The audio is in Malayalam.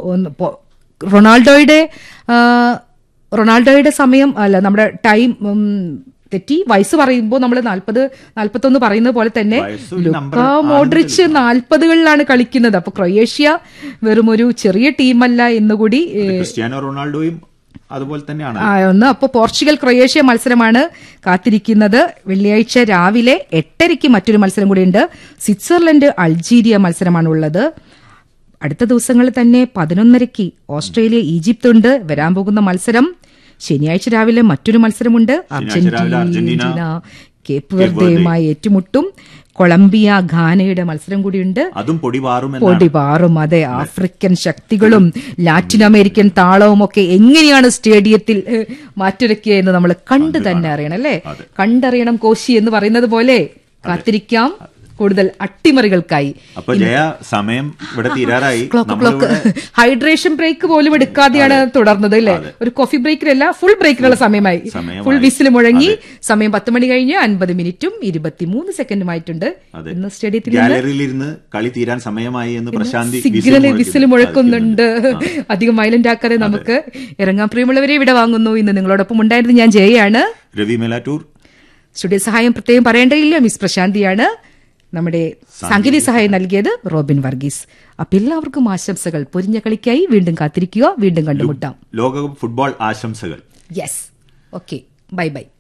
ഒന്ന് പൊ- റൊണാൾഡോയുടെ ആ, റൊണാൾഡോയുടെ സമയം അല്ല നമ്മുടെ ടൈം ഉം, തെറ്റി വയസ്സ് പറയുമ്പോൾ നമ്മൾ നാൽപ്പത് നാൽപ്പത്തൊന്ന് പറയുന്നത് പോലെ തന്നെ വയസ്സ് ഒരു number ലുക്ക മോഡ്രിച്ച് നാൽപ്പതുകളിലാണ് കളിക്കുന്നത് അപ്പൊ ക്രൊയേഷ്യ വെറും ഒരു ചെറിയ ടീമല്ല എന്നുകൂടി ഏ, ക്രിസ്ത്യാനോ റൊണാൾഡോയും അതുപോലെ തന്നെയാണ് ആ, ഒന്ന് അപ്പോൾ പോർച്ചുഗൽ ക്രൊയേഷ്യ മത്സരമാണ് കാത്തിരിക്കുന്നത് വെള്ളിയാഴ്ച രാവിലെ എട്ടരയ്ക്ക് മറ്റൊരു മത്സരം കൂടിയുണ്ട് സ്വിറ്റ്സർലൻഡ് അൾജീരിയ മത്സരമാണ് ഉള്ളത് അടുത്ത ദിവസങ്ങളിൽ തന്നെ പതിനൊന്നരയ്ക്ക് ഓസ്ട്രേലിയ ഈജിപ്ത് ഉണ്ട് വരാൻ പോകുന്ന മത്സരം ശനിയാഴ്ച രാവിലെ മറ്റൊരു മത്സരമുണ്ട് ശനിയാഴ്ച രാവിലെ അർജന്റീന അർജന്റീന കേപ്പ് വെർദയുമായി ഏറ്റുമുട്ടും കൊളംബിയ ഘാനയുടെ മത്സരം കൂടിയുണ്ട് അതും പൊടി പാറുമെന്നാണ് പൊടി പാറും അതെ ആഫ്രിക്കൻ ശക്തികളും ലാറ്റിൻ അമേരിക്കൻ താളവും ഒക്കെ എങ്ങനെയാണ് സ്റ്റേഡിയത്തിൽ ഏഹ്, മാറ്റുരയ്ക്കുക എന്ന് നമ്മൾ കണ്ടു തന്നെ അറിയണം അല്ലേ കണ്ടറിയണം കോശി എന്ന് പറയുന്നത് പോലെ കാത്തിരിക്കാം കൂടുതൽ അട്ടിമറികൾക്കായി അപ്പൊ ജയ സമയം ഇവിടെ തീരാറായി ക്ലോക്ക് ക്ലോക്ക് നമ്മളിവിടെ ഹൈഡ്രേഷൻ ബ്രേക്ക് പോലും എടുക്കാതെയാണ് തുടർന്നത് അല്ലേ ഒരു കോഫി ബ്രേക്കിലല്ല ഫുൾ ബ്രേക്കിനുള്ള സമയമായി സമയമായി. ഫുൾ വിസിൽ മുഴങ്ങി സമയം പത്ത് മണി കഴിഞ്ഞ് അൻപത് മിനിറ്റും ഇരുപത്തിമൂന്ന് സെക്കൻഡുമായിട്ടുണ്ട് അതെ. ഇന്ന് സ്റ്റേഡിയത്തിൽ നിന്ന് ഗാലറിയിൽ ഇരുന്ന് കളി തീരാൻ സമയമായി എന്ന് പ്രശാന്തി സിഗ്നല് വിസിൽ മുഴക്കുന്നുണ്ട് അധികം വയലന്റ് ആക്കാതെ നമുക്ക് ഇറങ്ങാൻ പ്രിയമുള്ളവരെ ഇവിടെ വാങ്ങുന്നു ഇന്ന് നിങ്ങളോടൊപ്പം ഉണ്ടായിരുന്നത് ഞാൻ ജയയാണ് രവി മെലാറ്റൂർ സ്റ്റുഡിയോ സഹായം പ്രത്യേകം പറയേണ്ടതില്ല മിസ് പ്രശാന്തിയാണ് നമ്മുടെ സാങ്കേതിക സഹായം നൽകിയത് റോബിൻ വർഗീസ് അപ്പൊ എല്ലാവർക്കും ആശംസകൾ പൊരിഞ്ഞ കളിക്കായി വീണ്ടും കാത്തിരിക്കുക വീണ്ടും കണ്ടുമുട്ടാം ലോകകപ്പ് ഫുട്ബോൾ ആശംസകൾ യെസ് ഓക്കെ ബൈ ബൈ